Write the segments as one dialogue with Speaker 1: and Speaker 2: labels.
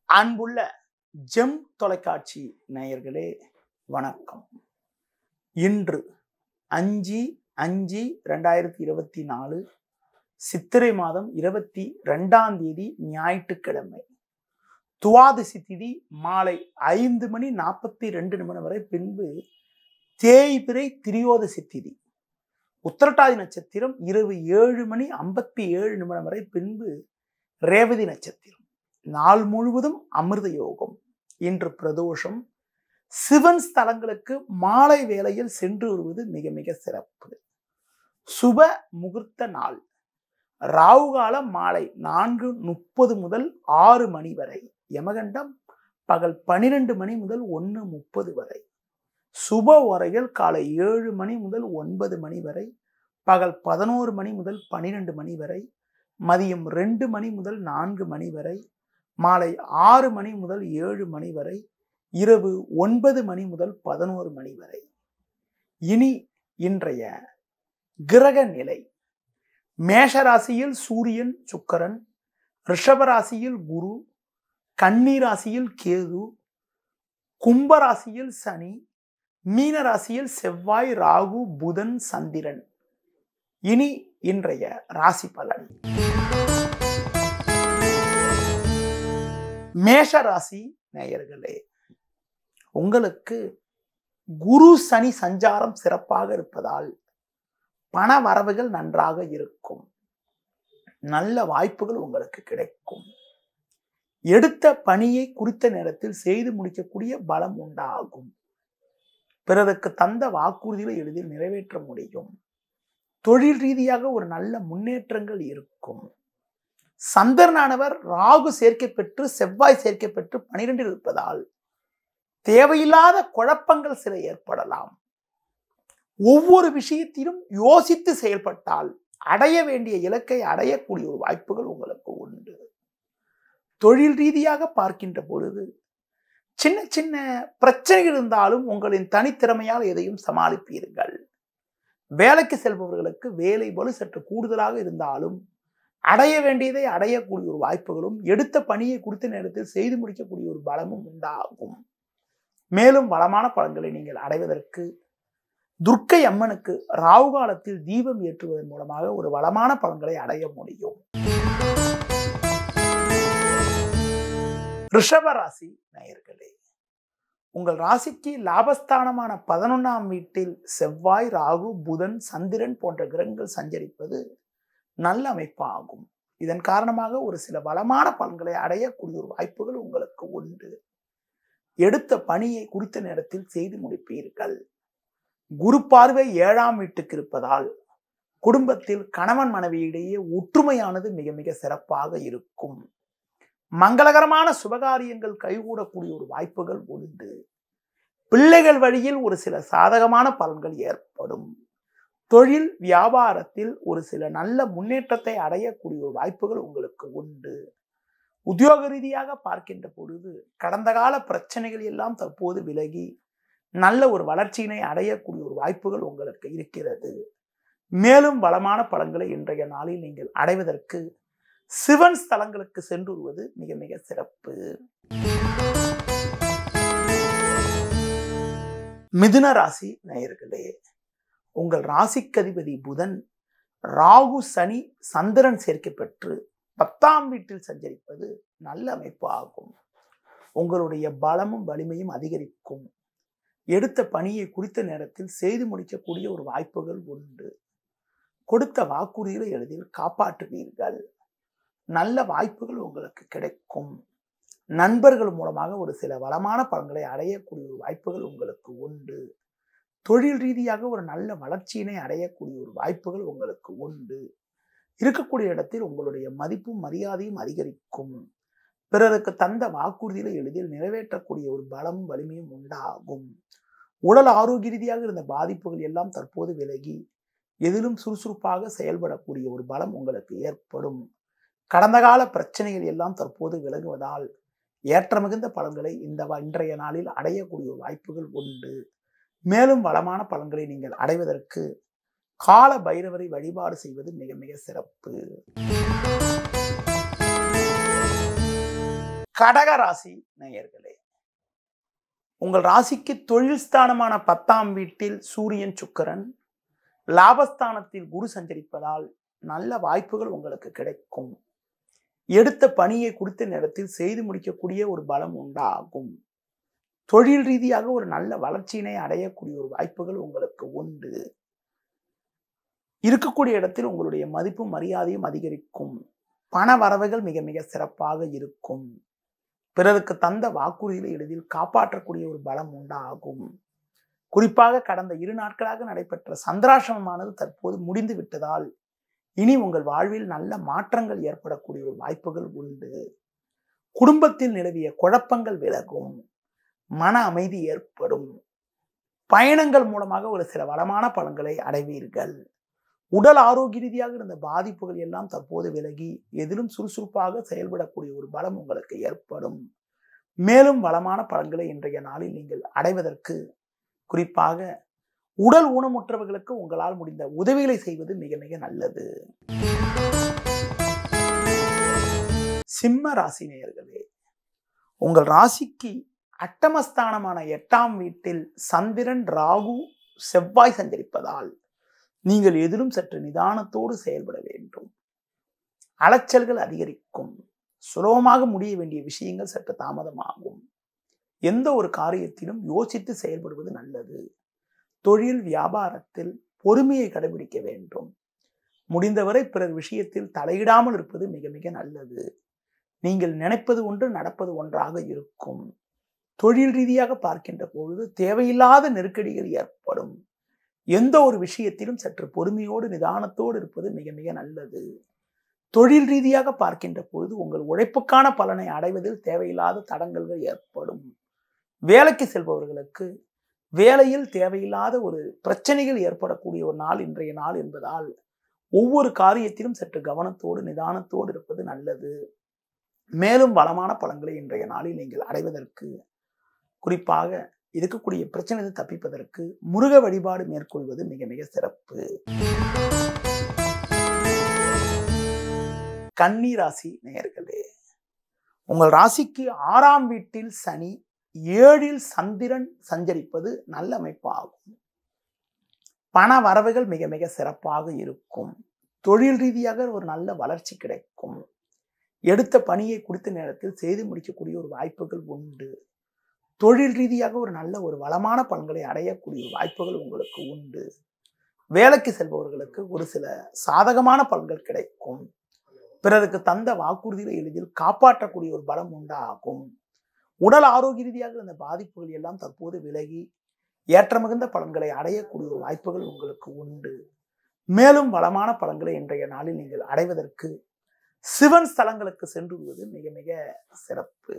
Speaker 1: அன்புள்ள ஜெம் தொலைக்காட்சி நேயர்களே வணக்கம் இன்று அஞ்சு அஞ்சு ரெண்டாயிரத்தி இருபத்தி நாலு சித்திரை மாதம் இருபத்தி ரெண்டாம் தேதி ஞாயிற்றுக்கிழமை துவாதசி திதி மாலை ஐந்து மணி நாற்பத்தி ரெண்டு நிமிடம் வரை பின்பு தேய்பிரை திரியோதசி திதி உத்திரட்டாதி நட்சத்திரம் இரவு ஏழு மணி ஐம்பத்தி ஏழு நிமிடம் வரை பின்பு ரேவதி நட்சத்திரம் நாள் முழுவதும் அமிர்த யோகம் இன்று பிரதோஷம் சிவன் ஸ்தலங்களுக்கு மாலை வேளையில் சென்று வருவது மிக மிக சிறப்பு சுப முகூர்த்த நாள் ராவுகாலம் மாலை நான்கு முப்பது முதல் ஆறு மணி வரை யமகண்டம் பகல் பனிரெண்டு மணி முதல் ஒன்று முப்பது வரை சுப உரைகள் காலை ஏழு மணி முதல் ஒன்பது மணி வரை பகல் பதினோரு மணி முதல் பனிரெண்டு மணி வரை மதியம் ரெண்டு மணி முதல் நான்கு மணி வரை மாலை ஆறு மணி முதல் ஏழு மணி வரை இரவு ஒன்பது மணி முதல் பதினோரு மணி வரை இனி இன்றைய கிரக நிலை மேஷராசியில் சூரியன் சுக்கரன் ரிஷபராசியில் குரு கன்னிராசியில் கேது கும்பராசியில் சனி மீனராசியில் செவ்வாய் ராகு புதன் சந்திரன் இனி இன்றைய ராசி பலன் மேஷ ராசி நேயர்களே உங்களுக்கு குரு சனி சஞ்சாரம் சிறப்பாக இருப்பதால் பண வரவுகள் நன்றாக இருக்கும் நல்ல வாய்ப்புகள் உங்களுக்கு கிடைக்கும் எடுத்த பணியை குறித்த நேரத்தில் செய்து முடிக்கக்கூடிய பலம் உண்டாகும் பிறருக்கு தந்த வாக்குறுதிகளை எளிதில் நிறைவேற்ற முடியும் தொழில் ரீதியாக ஒரு நல்ல முன்னேற்றங்கள் இருக்கும் சந்திரனானவர் ராகு சேர்க்கை பெற்று செவ்வாய் சேர்க்கை பெற்று பனிரெண்டில் இருப்பதால் தேவையில்லாத குழப்பங்கள் சில ஏற்படலாம் ஒவ்வொரு விஷயத்திலும் யோசித்து செயல்பட்டால் அடைய வேண்டிய இலக்கை அடையக்கூடிய ஒரு வாய்ப்புகள் உங்களுக்கு உண்டு தொழில் ரீதியாக பார்க்கின்ற பொழுது சின்ன சின்ன பிரச்சனைகள் இருந்தாலும் உங்களின் தனித்திறமையால் எதையும் சமாளிப்பீர்கள் வேலைக்கு செல்பவர்களுக்கு வேலை பலு சற்று கூடுதலாக இருந்தாலும் அடைய வேண்டியதை அடையக்கூடிய ஒரு வாய்ப்புகளும் எடுத்த பணியை குறித்த நேரத்தில் செய்து முடிக்கக்கூடிய ஒரு பலமும் உண்டாகும் மேலும் வளமான பலன்களை நீங்கள் அடைவதற்கு துர்க்கை அம்மனுக்கு ராகு காலத்தில் தீபம் ஏற்றுவதன் மூலமாக ஒரு வளமான பலன்களை அடைய முடியும் ரிஷபராசி நேயர்களே உங்கள் ராசிக்கு லாபஸ்தானமான பதினொன்னாம் வீட்டில் செவ்வாய் ராகு புதன் சந்திரன் போன்ற கிரகங்கள் சஞ்சரிப்பது நல்ல அமைப்பாகும் இதன் காரணமாக ஒரு சில வளமான பலன்களை அடையக்கூடிய ஒரு வாய்ப்புகள் உங்களுக்கு உண்டு எடுத்த பணியை குறித்த நேரத்தில் செய்து முடிப்பீர்கள் குரு பார்வை ஏழாம் வீட்டுக்கு இருப்பதால் குடும்பத்தில் கணவன் மனைவியிடையே ஒற்றுமையானது மிக மிக சிறப்பாக இருக்கும் மங்களகரமான சுபகாரியங்கள் கைகூடக்கூடிய ஒரு வாய்ப்புகள் உண்டு பிள்ளைகள் வழியில் ஒரு சில சாதகமான பலன்கள் ஏற்படும் தொழில் வியாபாரத்தில் ஒரு சில நல்ல முன்னேற்றத்தை அடையக்கூடிய ஒரு வாய்ப்புகள் உங்களுக்கு உண்டு உத்தியோக ரீதியாக பார்க்கின்ற பொழுது கடந்த கால பிரச்சனைகள் எல்லாம் தற்போது விலகி நல்ல ஒரு வளர்ச்சியினை அடையக்கூடிய ஒரு வாய்ப்புகள் உங்களுக்கு இருக்கிறது மேலும் வளமான பலன்களை இன்றைய நாளில் நீங்கள் அடைவதற்கு சிவன் ஸ்தலங்களுக்கு சென்று வருவது மிக மிக சிறப்பு மிதுன ராசி நேயர்களே உங்கள் ராசிக்கதிபதி புதன் ராகு சனி சந்திரன் சேர்க்கை பெற்று பத்தாம் வீட்டில் சஞ்சரிப்பது நல்ல அமைப்பு ஆகும் உங்களுடைய பலமும் வலிமையும் அதிகரிக்கும் எடுத்த பணியை குறித்த நேரத்தில் செய்து முடிக்கக்கூடிய ஒரு வாய்ப்புகள் உண்டு கொடுத்த வாக்குறுதிகளை எளிதில் காப்பாற்றுவீர்கள் நல்ல வாய்ப்புகள் உங்களுக்கு கிடைக்கும் நண்பர்கள் மூலமாக ஒரு சில வளமான பலன்களை அடையக்கூடிய ஒரு வாய்ப்புகள் உங்களுக்கு உண்டு தொழில் ரீதியாக ஒரு நல்ல வளர்ச்சியினை அடையக்கூடிய ஒரு வாய்ப்புகள் உங்களுக்கு உண்டு இருக்கக்கூடிய இடத்தில் உங்களுடைய மதிப்பும் மரியாதையும் அதிகரிக்கும் பிறருக்கு தந்த வாக்குறுதிகளை எளிதில் நிறைவேற்றக்கூடிய ஒரு பலம் வலிமையும் உண்டாகும் உடல் ஆரோக்கிய ரீதியாக இருந்த பாதிப்புகள் எல்லாம் தற்போது விலகி எதிலும் சுறுசுறுப்பாக செயல்படக்கூடிய ஒரு பலம் உங்களுக்கு ஏற்படும் கடந்த கால பிரச்சனைகள் எல்லாம் தற்போது விலகுவதால் ஏற்ற மிகுந்த பலன்களை இந்த இன்றைய நாளில் அடையக்கூடிய வாய்ப்புகள் உண்டு மேலும் வளமான பலன்களை நீங்கள் அடைவதற்கு கால பைரவரை வழிபாடு செய்வது மிக மிக சிறப்பு கடக ராசி நேயர்களே உங்கள் ராசிக்கு தொழில் ஸ்தானமான பத்தாம் வீட்டில் சூரியன் சுக்கிரன் லாபஸ்தானத்தில் குரு சஞ்சரிப்பதால் நல்ல வாய்ப்புகள் உங்களுக்கு கிடைக்கும் எடுத்த பணியை குறித்த நேரத்தில் செய்து முடிக்கக்கூடிய ஒரு பலம் உண்டாகும் தொழில் ரீதியாக ஒரு நல்ல வளர்ச்சியினை அடையக்கூடிய ஒரு வாய்ப்புகள் உங்களுக்கு உண்டு இருக்கக்கூடிய இடத்தில் உங்களுடைய மதிப்பும் மரியாதையும் அதிகரிக்கும் பண வரவுகள் மிக மிக சிறப்பாக இருக்கும் பிறருக்கு தந்த வாக்குறுதிகளை எளிதில் காப்பாற்றக்கூடிய ஒரு பலம் உண்டாகும் குறிப்பாக கடந்த இரு நாட்களாக நடைபெற்ற சந்திராசிரமமானது தற்போது முடிந்து விட்டதால் இனி உங்கள் வாழ்வில் நல்ல மாற்றங்கள் ஏற்படக்கூடிய ஒரு வாய்ப்புகள் உண்டு குடும்பத்தில் நிலவிய குழப்பங்கள் விலகும் மன அமைதி ஏற்படும் பயணங்கள் மூலமாக ஒரு சில வளமான பலன்களை அடைவீர்கள் உடல் ஆரோக்கிய ரீதியாக இருந்த பாதிப்புகள் எல்லாம் தற்போது விலகி எதிலும் சுறுசுறுப்பாக செயல்படக்கூடிய ஒரு பலம் உங்களுக்கு ஏற்படும் மேலும் வளமான பலன்களை இன்றைய நாளில் நீங்கள் அடைவதற்கு குறிப்பாக உடல் ஊனமுற்றவர்களுக்கு உங்களால் முடிந்த உதவிகளை செய்வது மிக மிக நல்லது சிம்ம ராசி நேயர்களே உங்கள் ராசிக்கு அட்டமஸ்தானமான எட்டாம் வீட்டில் சந்திரன் ராகு செவ்வாய் சஞ்சரிப்பதால் நீங்கள் எதிலும் சற்று நிதானத்தோடு செயல்பட வேண்டும் அலைச்சல்கள் அதிகரிக்கும் சுலபமாக முடிய வேண்டிய விஷயங்கள் சற்று தாமதமாகும் எந்த ஒரு காரியத்திலும் யோசித்து செயல்படுவது நல்லது தொழில் வியாபாரத்தில் பொறுமையை கடைபிடிக்க வேண்டும் முடிந்தவரை பிறர் விஷயத்தில் தலையிடாமல் இருப்பது மிக மிக நல்லது நீங்கள் நினைப்பது ஒன்று நடப்பது ஒன்றாக இருக்கும் தொழில் ரீதியாக பார்க்கின்ற பொழுது தேவையில்லாத நெருக்கடிகள் ஏற்படும் எந்த ஒரு விஷயத்திலும் சற்று பொறுமையோடு நிதானத்தோடு இருப்பது மிக மிக நல்லது தொழில் ரீதியாக பார்க்கின்ற பொழுது உங்கள் உழைப்புக்கான பலனை அடைவதில் தேவையில்லாத தடங்கல்கள் ஏற்படும் வேலைக்கு செல்பவர்களுக்கு வேலையில் தேவையில்லாத ஒரு பிரச்சனைகள் ஏற்படக்கூடிய ஒரு நாள் இன்றைய நாள் என்பதால் ஒவ்வொரு காரியத்திலும் சற்று கவனத்தோடு நிதானத்தோடு இருப்பது நல்லது மேலும் வளமான பலன்களை இன்றைய நாளில் நீங்கள் அடைவதற்கு குறிப்பாக இருக்கக்கூடிய பிரச்சனை தப்பிப்பதற்கு முருக வழிபாடு மேற்கொள்வது மிக மிக சிறப்பு கன்னி ராசி நேயர்களே உங்கள் ராசிக்கு ஆறாம் வீட்டில் சனி ஏழில் சந்திரன் சஞ்சரிப்பது நல்ல அமைப்பாகும் பண வரவுகள் மிக மிக சிறப்பாக இருக்கும் தொழில் ரீதியாக ஒரு நல்ல வளர்ச்சி கிடைக்கும் எடுத்த பணியை குறித்த நேரத்தில் செய்து முடிக்கக்கூடிய ஒரு வாய்ப்புகள் உண்டு தொழில் ரீதியாக ஒரு நல்ல ஒரு வளமான பலன்களை அடையக்கூடிய வாய்ப்புகள் உங்களுக்கு உண்டு வேலைக்கு செல்பவர்களுக்கு ஒரு சில சாதகமான பலன்கள் கிடைக்கும் பிறருக்கு தந்த வாக்குறுதிகளை எளிதில் காப்பாற்றக்கூடிய ஒரு பலம் உண்டாகும் உடல் ஆரோக்கிய ரீதியாக இருந்த பாதிப்புகள் எல்லாம் தற்போது விலகி ஏற்றமிகுந்த பலன்களை அடையக்கூடிய ஒரு வாய்ப்புகள் உங்களுக்கு உண்டு மேலும் வளமான பலன்களை இன்றைய நாளில் நீங்கள் அடைவதற்கு சிவன் ஸ்தலங்களுக்கு சென்று வருவது மிக மிக சிறப்பு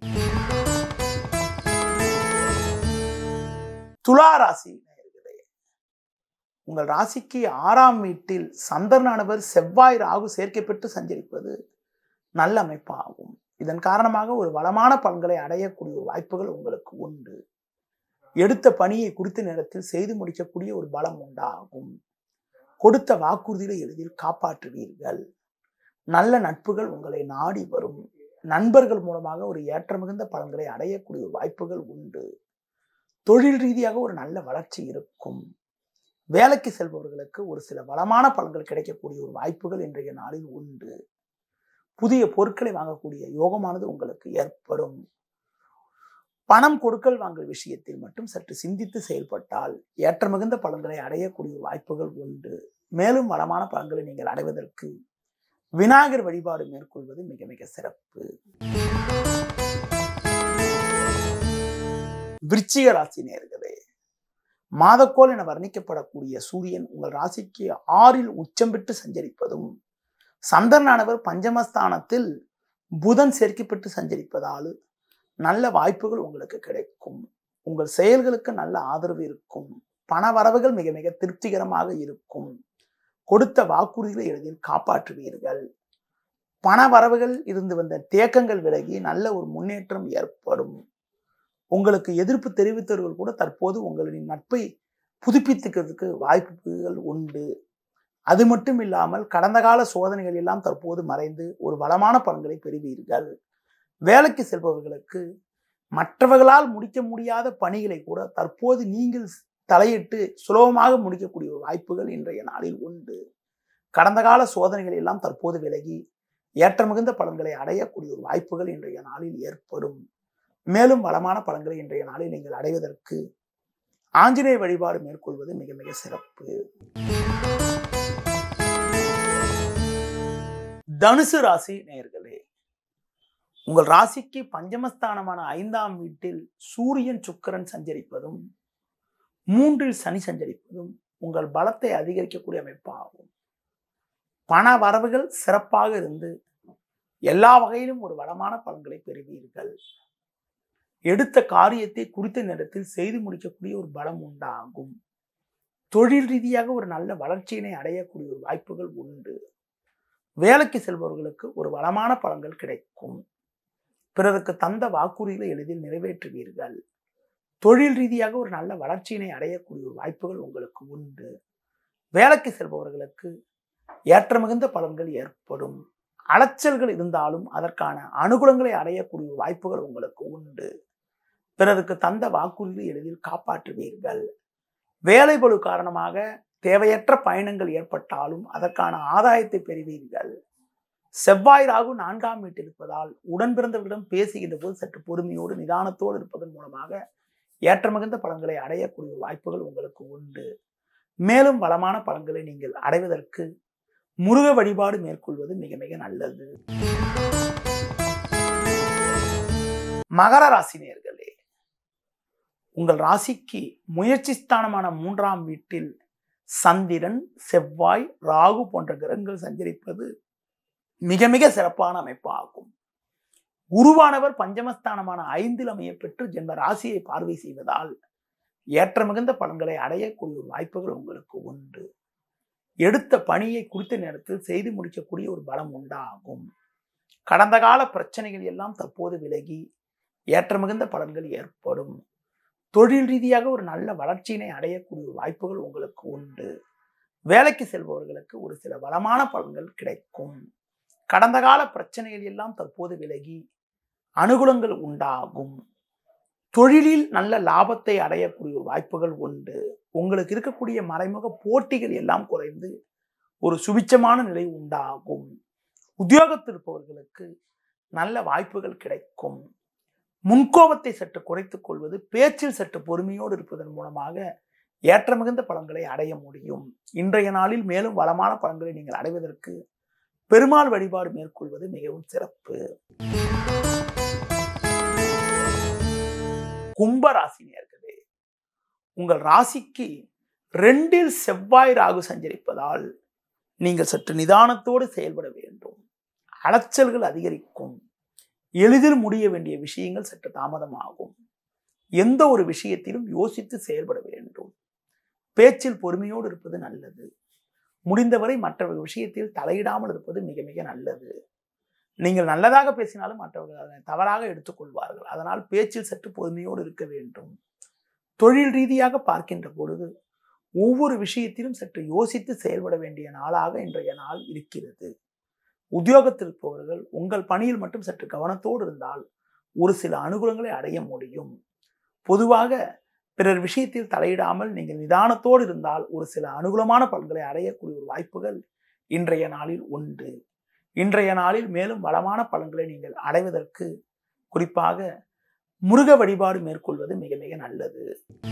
Speaker 1: துலா ராசி நேயர்களே உங்கள் ராசிக்கு ஆறாம் வீட்டில் சந்திரனானவர் செவ்வாய் ராகு சேர்க்கப்பட்டு சஞ்சரிப்பது நல்ல அமைப்பாகும் இதன் காரணமாக ஒரு வளமான பலன்களை அடையக்கூடிய ஒரு வாய்ப்புகள் உங்களுக்கு உண்டு எடுத்த பணியை குறித்த நேரத்தில் செய்து முடிக்கக்கூடிய ஒரு பலம் உண்டாகும் கொடுத்த வாக்குறுதிகளை எளிதில் காப்பாற்றுவீர்கள் நல்ல நட்புகள் உங்களை நாடி வரும் நண்பர்கள் மூலமாக ஒரு ஏற்றமிகுந்த பலன்களை அடையக்கூடிய ஒரு வாய்ப்புகள் உண்டு தொழில் ரீதியாக ஒரு நல்ல வளர்ச்சி இருக்கும் வேலைக்கு செல்பவர்களுக்கு ஒரு சில வளமான பலன்கள் கிடைக்கக்கூடிய ஒரு வாய்ப்புகள் இன்றைய நாளில் உண்டு புதிய பொருட்களை வாங்கக்கூடிய யோகமானது உங்களுக்கு ஏற்படும் பணம் கொடுக்கல் வாங்கல் விஷயத்தில் மட்டும் சற்று சிந்தித்து செயல்பட்டால் ஏற்ற மிகுந்த பலன்களை அடையக்கூடிய வாய்ப்புகள் உண்டு மேலும் வளமான பலன்களை நீங்கள் அடைவதற்கு விநாயகர் வழிபாடு மேற்கொள்வது மிக மிக சிறப்பு விருச்சிக ராசி நேர்களே மாதக்கோள் என வர்ணிக்கப்படக்கூடிய சூரியன் உங்கள் ராசிக்கு ஆறில் உச்சம் பெற்று சஞ்சரிப்பதும் சந்திரனானவர் பஞ்சமஸ்தானத்தில் புதன் சேர்க்கப்பட்டு சஞ்சரிப்பதால் நல்ல வாய்ப்புகள் உங்களுக்கு கிடைக்கும் உங்கள் செயல்களுக்கு நல்ல ஆதரவு இருக்கும் பண வரவுகள் மிக மிக திருப்திகரமாக இருக்கும் கொடுத்த வாக்குறுதிகளை எளிதில் காப்பாற்றுவீர்கள் பண வரவுகள் இருந்து வந்த தேக்கங்கள் விலகி நல்ல ஒரு முன்னேற்றம் ஏற்படும் உங்களுக்கு எதிர்ப்பு தெரிவித்தவர்கள் கூட தற்போது உங்களின் நட்பை புதுப்பித்துக்கிறதுக்கு வாய்ப்புகள் உண்டு அது மட்டும் இல்லாமல் கடந்த கால சோதனைகள் எல்லாம் தற்போது மறைந்து ஒரு வளமான பலன்களை பெறுவீர்கள் வேலைக்கு செல்பவர்களுக்கு மற்றவர்களால் முடிக்க முடியாத பணிகளை கூட தற்போது நீங்கள் தலையிட்டு சுலபமாக முடிக்கக்கூடிய ஒரு வாய்ப்புகள் இன்றைய நாளில் உண்டு கடந்த கால சோதனைகள் எல்லாம் தற்போது விலகி ஏற்ற மிகுந்த பலன்களை அடையக்கூடிய ஒரு வாய்ப்புகள் இன்றைய நாளில் ஏற்படும் மேலும் வளமான பலன்களை இன்றைய நாளில் நீங்கள் அடைவதற்கு ஆஞ்சநேய வழிபாடு மேற்கொள்வது மிக மிக சிறப்பு தனுசு ராசி நேயர்களே உங்கள் ராசிக்கு பஞ்சமஸ்தானமான ஐந்தாம் வீட்டில் சூரியன் சுக்கிரன் சஞ்சரிப்பதும் மூன்றில் சனி சஞ்சரிப்பதும் உங்கள் பலத்தை அதிகரிக்கக்கூடிய அமைப்பாகும் பண வரவுகள் சிறப்பாக இருந்து எல்லா வகையிலும் ஒரு வளமான பலன்களை பெறுவீர்கள் எடுத்த காரியத்தை குறித்த நேரத்தில் செய்து முடிக்கக்கூடிய ஒரு பலம் உண்டாகும் தொழில் ரீதியாக ஒரு நல்ல வளர்ச்சியினை அடையக்கூடிய ஒரு வாய்ப்புகள் உண்டு வேலைக்கு செல்பவர்களுக்கு ஒரு வளமான பலன்கள் கிடைக்கும் பிறருக்கு தந்த வாக்குறுதிகளை எளிதில் நிறைவேற்றுவீர்கள் தொழில் ரீதியாக ஒரு நல்ல வளர்ச்சியினை அடையக்கூடிய ஒரு வாய்ப்புகள் உங்களுக்கு உண்டு வேலைக்கு செல்பவர்களுக்கு ஏற்ற மிகுந்த பலன்கள் ஏற்படும் அலைச்சல்கள் இருந்தாலும் அதற்கான அனுகூலங்களை அடையக்கூடிய வாய்ப்புகள் உங்களுக்கு உண்டு பிறருக்கு தந்த வாக்குறுதியை எளிதில் காப்பாற்றுவீர்கள் வேலை பளு காரணமாக தேவையற்ற பயணங்கள் ஏற்பட்டாலும் அதற்கான ஆதாயத்தை பெறுவீர்கள் செவ்வாய் ராகு நான்காம் வீட்டில் இருப்பதால் உடன் பிறந்தவர்களிடம் பேசுகின்ற போது சற்று பொறுமையோடு நிதானத்தோடு இருப்பதன் மூலமாக ஏற்ற மிகுந்த பலன்களை அடையக்கூடிய வாய்ப்புகள் உங்களுக்கு உண்டு மேலும் வளமான பலன்களை நீங்கள் அடைவதற்கு முருக வழிபாடு மேற்கொள்வது மிக மிக நல்லது மகர ராசி நேர்களே உங்கள் ராசிக்கு முயற்சி ஸ்தானமான மூன்றாம் வீட்டில் சந்திரன் செவ்வாய் ராகு போன்ற கிரகங்கள் சஞ்சரிப்பது மிக மிக சிறப்பான அமைப்பாகும் உருவானவர் பஞ்சமஸ்தானமான ஐந்தில் அமைய பெற்று ஜென்ம ராசியை பார்வை செய்வதால் ஏற்ற மிகுந்த பலன்களை அடையக்கூடிய வாய்ப்புகள் உங்களுக்கு உண்டு எடுத்த பணியை குறித்த நேரத்தில் செய்து முடிக்கக்கூடிய ஒரு பலம் உண்டாகும் கடந்த கால பிரச்சனைகள் எல்லாம் தற்போது விலகி ஏற்ற மிகுந்த பலன்கள் ஏற்படும் தொழில் ரீதியாக ஒரு நல்ல வளர்ச்சியினை அடையக்கூடிய வாய்ப்புகள் உங்களுக்கு உண்டு வேலைக்கு செல்பவர்களுக்கு ஒரு சில வளமான பலன்கள் கிடைக்கும் கடந்த கால பிரச்சனைகள் எல்லாம் தற்போது விலகி அனுகூலங்கள் உண்டாகும் தொழிலில் நல்ல லாபத்தை அடையக்கூடிய வாய்ப்புகள் உண்டு உங்களுக்கு இருக்கக்கூடிய மறைமுக போட்டிகள் எல்லாம் குறைந்து ஒரு சுபிச்சமான நிலை உண்டாகும் உத்தியோகத்தில் இருப்பவர்களுக்கு நல்ல வாய்ப்புகள் கிடைக்கும் முன்கோபத்தை சற்று குறைத்துக் கொள்வது பேச்சில் சற்று பொறுமையோடு இருப்பதன் மூலமாக ஏற்ற மிகுந்த பலன்களை அடைய முடியும் இன்றைய நாளில் மேலும் வளமான பலன்களை நீங்கள் அடைவதற்கு பெருமாள் வழிபாடு மேற்கொள்வது மிகவும் சிறப்பு கும்ப ராசி நேர்களே உங்கள் ராசிக்கு ரெண்டில் செவ்வாய் ராகு சஞ்சரிப்பதால் நீங்கள் சற்று நிதானத்தோடு செயல்பட வேண்டும் அலைச்சல்கள் அதிகரிக்கும் எளிதில் முடிய வேண்டிய விஷயங்கள் சற்று தாமதமாகும் எந்த ஒரு விஷயத்திலும் யோசித்து செயல்பட வேண்டும் பேச்சில் பொறுமையோடு இருப்பது நல்லது முடிந்தவரை மற்றவர்கள் விஷயத்தில் தலையிடாமல் இருப்பது மிக மிக நல்லது நீங்கள் நல்லதாக பேசினாலும் மற்றவர்கள் அதனை தவறாக எடுத்துக்கொள்வார்கள் அதனால் பேச்சில் சற்று பொறுமையோடு இருக்க வேண்டும் தொழில் ரீதியாக பார்க்கின்ற பொழுது ஒவ்வொரு விஷயத்திலும் சற்று யோசித்து செயல்பட வேண்டிய நாளாக இன்றைய நாள் இருக்கிறது உத்தியோகத்தில் இருப்பவர்கள் உங்கள் பணியில் மட்டும் சற்று கவனத்தோடு இருந்தால் ஒரு சில அனுகூலங்களை அடைய முடியும் பொதுவாக பிறர் விஷயத்தில் தலையிடாமல் நீங்கள் நிதானத்தோடு இருந்தால் ஒரு சில அனுகூலமான பலன்களை அடையக்கூடிய ஒரு வாய்ப்புகள் இன்றைய நாளில் உண்டு இன்றைய நாளில் மேலும் வளமான பலன்களை நீங்கள் அடைவதற்கு குறிப்பாக முருக வழிபாடு மேற்கொள்வது மிக மிக நல்லது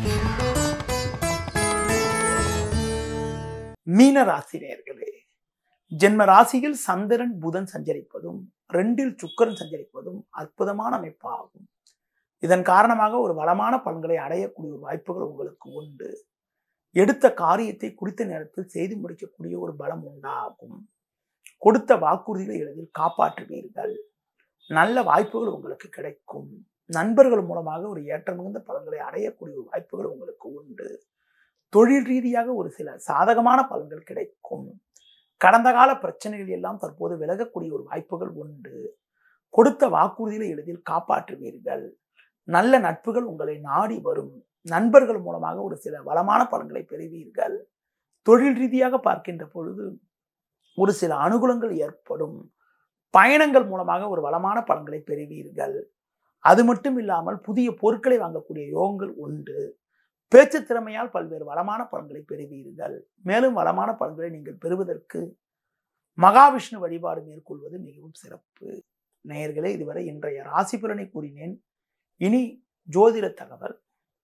Speaker 1: மீன ராசி நேர்களே ஜென்ம ராசியில் சந்திரன் புதன் சஞ்சரிப்பதும் ரெண்டில் சுக்கரன் சஞ்சரிப்பதும் அற்புதமான அமைப்பாகும் இதன் காரணமாக ஒரு வளமான பலன்களை அடையக்கூடிய ஒரு வாய்ப்புகள் உங்களுக்கு உண்டு எடுத்த காரியத்தை குறித்த நேரத்தில் செய்து முடிக்கக்கூடிய ஒரு பலம் உண்டாகும் கொடுத்த வாக்குறுதிகளை எளிதில் காப்பாற்றுவீர்கள் நல்ல வாய்ப்புகள் உங்களுக்கு கிடைக்கும் நண்பர்கள் மூலமாக ஒரு ஏற்ற மிகுந்த பலன்களை அடையக்கூடிய ஒரு வாய்ப்புகள் உங்களுக்கு உண்டு தொழில் ரீதியாக ஒரு சில சாதகமான பலன்கள் கிடைக்கும் கடந்த கால பிரச்சனைகள் எல்லாம் தற்போது விலகக்கூடிய ஒரு வாய்ப்புகள் உண்டு கொடுத்த வாக்குறுதிகளை எளிதில் காப்பாற்றுவீர்கள் நல்ல நட்புகள் உங்களை நாடி வரும் நண்பர்கள் மூலமாக ஒரு சில வளமான பலன்களை பெறுவீர்கள் தொழில் ரீதியாக பார்க்கின்ற பொழுது ஒரு சில அனுகூலங்கள் ஏற்படும் பயணங்கள் மூலமாக ஒரு வளமான பலன்களை பெறுவீர்கள் அது மட்டும் இல்லாமல் புதிய பொருட்களை வாங்கக்கூடிய யோகங்கள் உண்டு பேச்சு திறமையால் பல்வேறு வளமான பலன்களை பெறுவீர்கள் மேலும் வளமான பலன்களை நீங்கள் பெறுவதற்கு மகாவிஷ்ணு வழிபாடு மேற்கொள்வது மிகவும் சிறப்பு நேயர்களே இதுவரை இன்றைய ராசி பலனை கூறினேன் இனி ஜோதிட தகவல்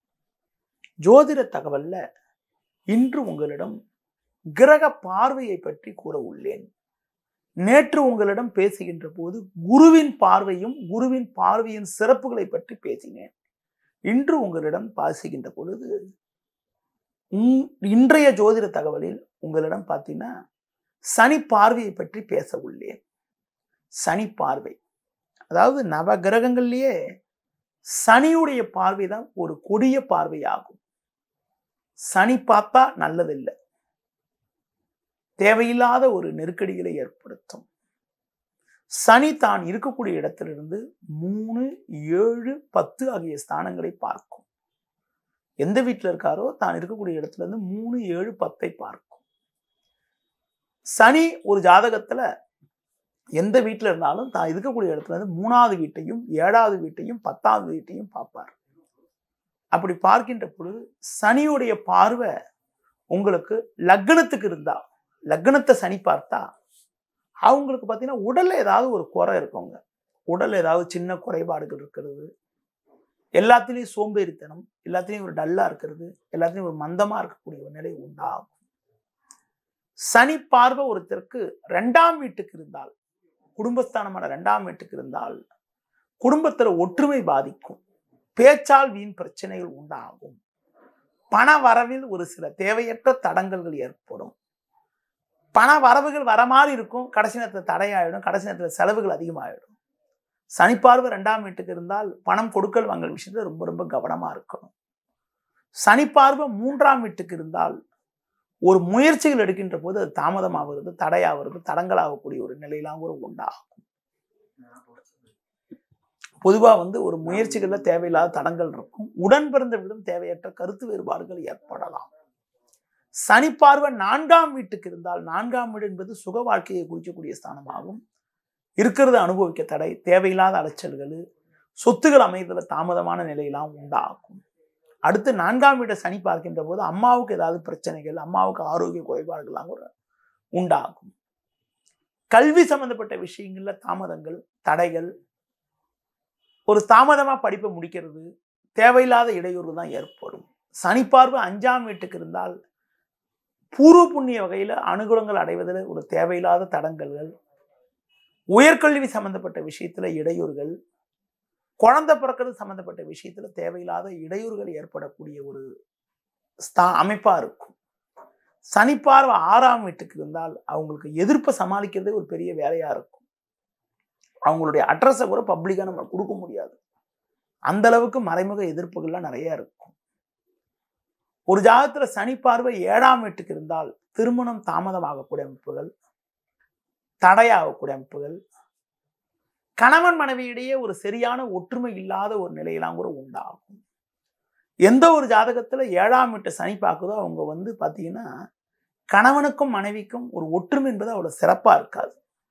Speaker 1: ஜோதிட தகவல்ல இன்று உங்களிடம் கிரக பார்வையை பற்றி கூற உள்ளேன் நேற்று உங்களிடம் பேசுகின்ற போது குருவின் பார்வையும் குருவின் பார்வையின் சிறப்புகளை பற்றி பேசினேன் இன்று உங்களிடம் பேசுகின்ற பொழுது உம்- இன்றைய ஜோதிட தகவலில் உங்களிடம் பார்த்தீங்கன்னா சனி பார்வையை பற்றி பேச உள்ளேன் சனி பார்வை அதாவது நவ கிரகங்கள்லயே சனியுடைய பார்வை தான் ஒரு கொடிய பார்வையாகும் சனி பார்த்தா நல்லதில்லை தேவையில்லாத ஒரு நெருக்கடிகளை ஏற்படுத்தும் சனி தான் இருக்கக்கூடிய இடத்திலிருந்து மூணு ஏழு பத்து ஆகிய ஸ்தானங்களை பார்க்கும் எந்த வீட்டில் இருக்காரோ தான் இருக்கக்கூடிய இடத்துல இருந்து மூணு ஏழு பத்தை பார்க்கும் சனி ஒரு ஜாதகத்துல எந்த வீட்டில் இருந்தாலும் தான் இருக்கக்கூடிய இடத்துல இருந்து மூணாவது வீட்டையும் ஏழாவது வீட்டையும் பத்தாவது வீட்டையும் பார்ப்பார் அப்படி பார்க்கின்ற பொழுது சனியுடைய பார்வை உங்களுக்கு லக்னத்துக்கு இருந்தா லக்னத்தை சனி பார்த்தா அவங்களுக்கு பார்த்தீங்கன்னா உடல்ல ஏதாவது ஒரு குறை இருக்குங்க உடல்ல ஏதாவது சின்ன குறைபாடுகள் இருக்கிறது எல்லாத்துலேயும் சோம்பேறித்தனம் எல்லாத்துலேயும் ஒரு டல்லா இருக்கிறது எல்லாத்துலேயும் ஒரு மந்தமா இருக்கக்கூடிய ஒரு நிலை உண்டாகும் சனி பார்வை ஒருத்தருக்கு ரெண்டாம் வீட்டுக்கு இருந்தால் குடும்பஸ்தானமான ரெண்டாம் வீட்டுக்கு இருந்தால் குடும்பத்துல ஒற்றுமை பாதிக்கும் பேச்சால் வீண் பிரச்சனைகள் உண்டாகும் பண வரவில் ஒரு சில தேவையற்ற தடங்கல்கள் ஏற்படும் பண வரவுகள் வர மாதிரி இருக்கும் கடைசி நேரத்தில் தடையாயிடும் கடைசி நேரத்தில் செலவுகள் அதிகமாகிடும் சனிப்பார்வை ரெண்டாம் வீட்டுக்கு இருந்தால் பணம் கொடுக்கல் வாங்கல் விஷயத்துல ரொம்ப ரொம்ப கவனமா இருக்கணும் சனிப்பார்வை மூன்றாம் வீட்டுக்கு இருந்தால் ஒரு முயற்சிகள் எடுக்கின்ற போது அது தாமதமாகிறது தடையாகிறது தடங்களாகக்கூடிய ஒரு நிலையெல்லாம் கூட உண்டாகும் பொதுவா வந்து ஒரு முயற்சிகள்ல தேவையில்லாத தடங்கள் இருக்கும் உடன் பிறந்தவர்களும் தேவையற்ற கருத்து வேறுபாடுகள் ஏற்படலாம் சனி பார்வை நான்காம் வீட்டுக்கு இருந்தால் நான்காம் வீடு என்பது சுக வாழ்க்கையை குறிக்கக்கூடிய ஸ்தானமாகும் இருக்கிறத அனுபவிக்க தடை தேவையில்லாத அலைச்சல்கள் சொத்துகள் அமைதல தாமதமான நிலையெல்லாம் உண்டாகும் அடுத்து நான்காம் வீட்டை சனி பார்க்கின்ற போது அம்மாவுக்கு ஏதாவது பிரச்சனைகள் அம்மாவுக்கு ஆரோக்கிய குறைபாடுகள்லாம் கூட உண்டாகும் கல்வி சம்பந்தப்பட்ட விஷயங்கள்ல தாமதங்கள் தடைகள் ஒரு தாமதமா படிப்பை முடிக்கிறது தேவையில்லாத இடையூறு தான் ஏற்படும் சனி பார்வை அஞ்சாம் வீட்டுக்கு இருந்தால் பூர்வ புண்ணிய வகையில அனுகூலங்கள் அடைவதில் ஒரு தேவையில்லாத தடங்கல்கள் உயர்கல்வி சம்பந்தப்பட்ட விஷயத்துல இடையூறுகள் குழந்தை பிறக்கிறது சம்பந்தப்பட்ட விஷயத்துல தேவையில்லாத இடையூறுகள் ஏற்படக்கூடிய ஒரு ஸ்தா அமைப்பா இருக்கும் சனிப்பார்வை ஆறாம் வீட்டுக்கு இருந்தால் அவங்களுக்கு எதிர்ப்பை சமாளிக்கிறதே ஒரு பெரிய வேலையா இருக்கும் அவங்களுடைய அட்ரஸை கூட பப்ளிக்கா நம்ம கொடுக்க முடியாது அந்த அளவுக்கு மறைமுக எதிர்ப்புகள்லாம் நிறைய இருக்கும் ஒரு ஜாதகத்துல சனி பார்வை ஏழாம் வீட்டுக்கு இருந்தால் திருமணம் தாமதமாகக்கூடிய அமைப்புகள் தடையாகக்கூடிய அமைப்புகள் கணவன் மனைவியிடையே ஒரு சரியான ஒற்றுமை இல்லாத ஒரு நிலையெல்லாம் கூட உண்டாகும் எந்த ஒரு ஜாதகத்துல ஏழாம் வீட்டை சனி பார்க்குதோ அவங்க வந்து பாத்தீங்கன்னா கணவனுக்கும் மனைவிக்கும் ஒரு ஒற்றுமை என்பது அவ்வளவு சிறப்பா இருக்காது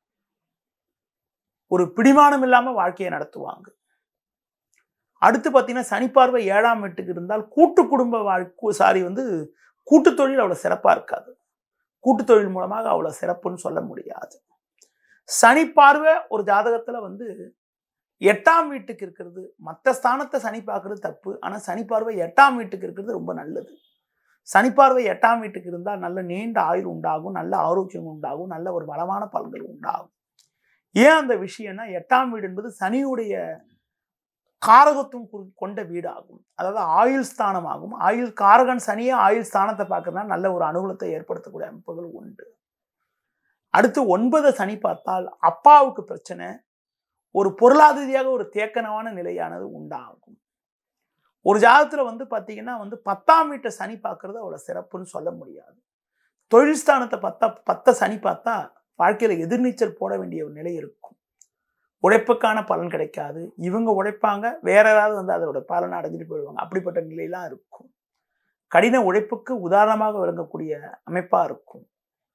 Speaker 1: ஒரு பிடிமானம் இல்லாம வாழ்க்கையை நடத்துவாங்க அடுத்து பார்த்தீங்கன்னா சனிப்பார்வை ஏழாம் வீட்டுக்கு இருந்தால் கூட்டு குடும்ப வாழ்க்கை சாரி வந்து கூட்டு தொழில் அவ்வளோ சிறப்பாக இருக்காது கூட்டு தொழில் மூலமாக அவ்வளோ சிறப்புன்னு சொல்ல முடியாது சனிப்பார்வை ஒரு ஜாதகத்தில் வந்து எட்டாம் வீட்டுக்கு இருக்கிறது மற்ற ஸ்தானத்தை சனி பார்க்கறது தப்பு ஆனால் சனிப்பார்வை எட்டாம் வீட்டுக்கு இருக்கிறது ரொம்ப நல்லது சனிப்பார்வை எட்டாம் வீட்டுக்கு இருந்தால் நல்ல நீண்ட ஆயுள் உண்டாகும் நல்ல ஆரோக்கியம் உண்டாகும் நல்ல ஒரு வளமான பலன்கள் உண்டாகும் ஏன் அந்த விஷயம்னா எட்டாம் வீடு என்பது சனியுடைய காரகத்துவம் குறி- கொண்ட வீடாகும் அதாவது ஆயுள் ஸ்தானமாகும் ஆயுள் காரகன் சனியே ஆயுள் ஸ்தானத்தை பார்க்கறதுனால நல்ல ஒரு அனுகூலத்தை ஏற்படுத்தக்கூடிய அமைப்புகள் உண்டு அடுத்து ஒன்பது சனி பார்த்தால் அப்பாவுக்கு பிரச்சனை ஒரு பொருளாதார ரீதியாக ஒரு தேக்கனமான நிலையானது உண்டாகும் ஒரு ஜாதகத்துல வந்து பாத்தீங்கன்னா வந்து பத்தாம் வீட்டை சனி பார்க்கறது அவ்வளவு சிறப்புன்னு சொல்ல முடியாது தொழில் ஸ்தானத்தை பத்தா பத்த சனி பார்த்தா வாழ்க்கையில எதிர்நீச்சல் போட வேண்டிய ஒரு நிலை இருக்கும் உழைப்புக்கான பலன் கிடைக்காது இவங்க உழைப்பாங்க வேற யாராவது வந்து அதோட பலனை அடைஞ்சிட்டு போயிடுவாங்க அப்படிப்பட்ட நிலையெல்லாம் இருக்கும் கடின உழைப்புக்கு உதாரணமாக விளங்கக்கூடிய அமைப்பா இருக்கும்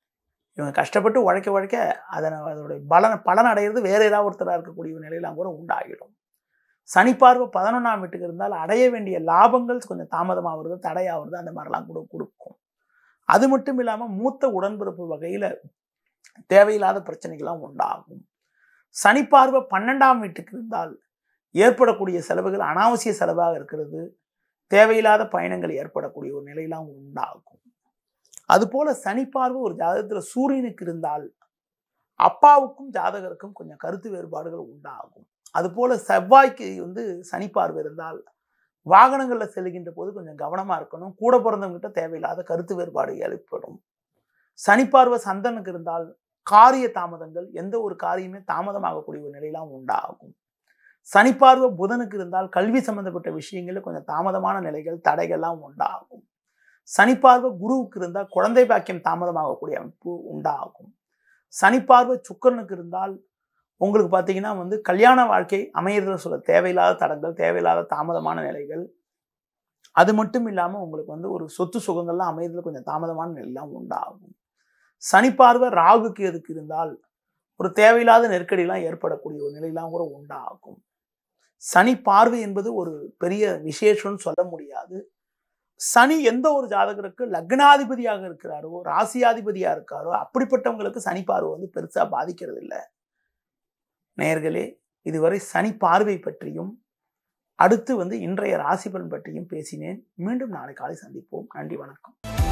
Speaker 1: இவங்க கஷ்டப்பட்டு உழைக்க உழைக்க அதனை அதோடைய பலன் பலன் அடையிறது வேற ஏதாவது ஒருத்தராக இருக்கக்கூடிய ஒரு நிலையெல்லாம் கூட உண்டாகிடும் சனி பார்வை பதினொன்றாம் வீட்டுக்கு இருந்தால் அடைய வேண்டிய லாபங்கள் கொஞ்சம் தாமதமாகிறது தடையாகிறது அந்த மாதிரிலாம் கூட கொடுக்கும் அது மட்டும் இல்லாமல் மூத்த உடன்பிறப்பு வகையில் தேவையில்லாத பிரச்சனைகள்லாம் உண்டாகும் சனி பார்வை பன்னெண்டாம் வீட்டுக்கு இருந்தால் ஏற்படக்கூடிய செலவுகள் அனாவசிய செலவாக இருக்கிறது தேவையில்லாத பயணங்கள் ஏற்படக்கூடிய ஒரு நிலையெல்லாம் உண்டாகும் அதுபோல சனி பார்வை ஒரு ஜாதகத்தில் சூரியனுக்கு இருந்தால் அப்பாவுக்கும் ஜாதகருக்கும் கொஞ்சம் கருத்து வேறுபாடுகள் உண்டாகும் அதுபோல செவ்வாய்க்கு வந்து சனி பார்வை இருந்தால் வாகனங்களில் செல்கின்ற போது கொஞ்சம் கவனமாக இருக்கணும் கூட பிறந்தவங்ககிட்ட தேவையில்லாத கருத்து வேறுபாடு ஏற்படும் சனி பார்வை சந்தனுக்கு இருந்தால் காரிய தாமதங்கள் எந்த ஒரு காரியமே தாமதமாகக்கூடிய ஒரு நிலையெல்லாம் உண்டாகும் சனி பார்வை புதனுக்கு இருந்தால் கல்வி சம்பந்தப்பட்ட விஷயங்களில் கொஞ்சம் தாமதமான நிலைகள் தடைகள்லாம் உண்டாகும் சனி பார்வை குருவுக்கு இருந்தால் குழந்தை பாக்கியம் தாமதமாகக்கூடிய அமைப்பு உண்டாகும் சனி பார்வை சுக்கரனுக்கு இருந்தால் உங்களுக்கு பார்த்தீங்கன்னா வந்து கல்யாண வாழ்க்கை அமையறதுல சொல்ல தேவையில்லாத தடங்கள் தேவையில்லாத தாமதமான நிலைகள் அது மட்டும் இல்லாமல் உங்களுக்கு வந்து ஒரு சொத்து சுகங்கள்லாம் அமையறதுல கொஞ்சம் தாமதமான நிலையெல்லாம் உண்டாகும் சனி பார்வை ராகுக்கு எதுக்கு இருந்தால் ஒரு தேவையில்லாத நெருக்கடியெல்லாம் ஏற்படக்கூடிய ஒரு நிலையெல்லாம் கூட உண்டாகும் சனி பார்வை என்பது ஒரு பெரிய விசேஷம்னு சொல்ல முடியாது சனி எந்த ஒரு ஜாதகருக்கு லக்னாதிபதியாக இருக்கிறாரோ ராசியாதிபதியாக இருக்காரோ அப்படிப்பட்டவங்களுக்கு சனி பார்வை வந்து பெருசாக பாதிக்கிறது இல்லை நேர்களே இதுவரை சனி பார்வை பற்றியும் அடுத்து வந்து இன்றைய ராசி பலன் பற்றியும் பேசினேன் மீண்டும் நாளை காலை சந்திப்போம் நன்றி வணக்கம்